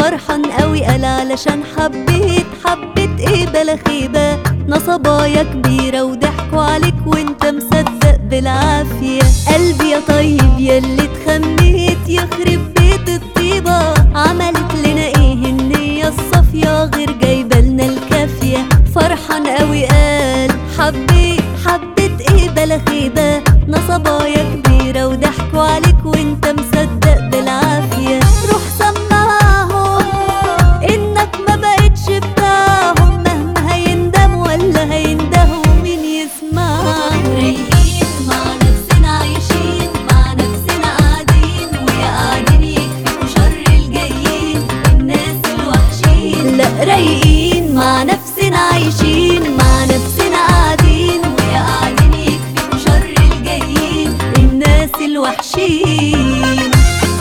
فرحان قوي قال علشان حبيت حبيت ايه بلا خيبة نصبايا كبيرة وضحكوا عليك وانت مصدق بالعافية قلبي يا طيب ياللي اتخميت يخرب بيت الطيبة عملت لنا ايه النية الصافية غير جايبة لنا الكافية فرحان قوي قال حبيت حبيت ايه بلا خيبة نصبايا كبيرة وضحكوا عليك وانت مصدق بالعافية روح سمعهم انك ما بقتش بتاعهم مهما هيندم ولا هيندهوا مين يسمعهم رايقين مع نفسنا عايشين مع نفسنا قاعدين ويا قاعدين يكفيكوا شر الجايين الناس الوحشين لا رايقين مع نفسنا عايشين مع نفسنا قاعدين ويا قاعدين يكفيكوا شر الجايين الناس الوحشين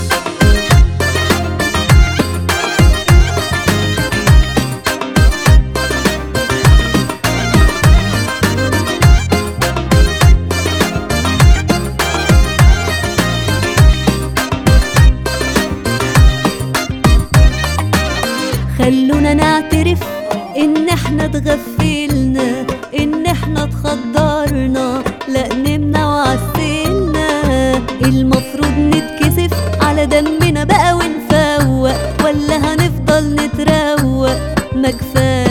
خلونا نعترف ان احنا اتغفلنا ان احنا اتخدرنا لا نمنا وعسلنا المفروض نتكسف على دمنا بقى ونفوق ولا هنفضل نتروق ما كفايه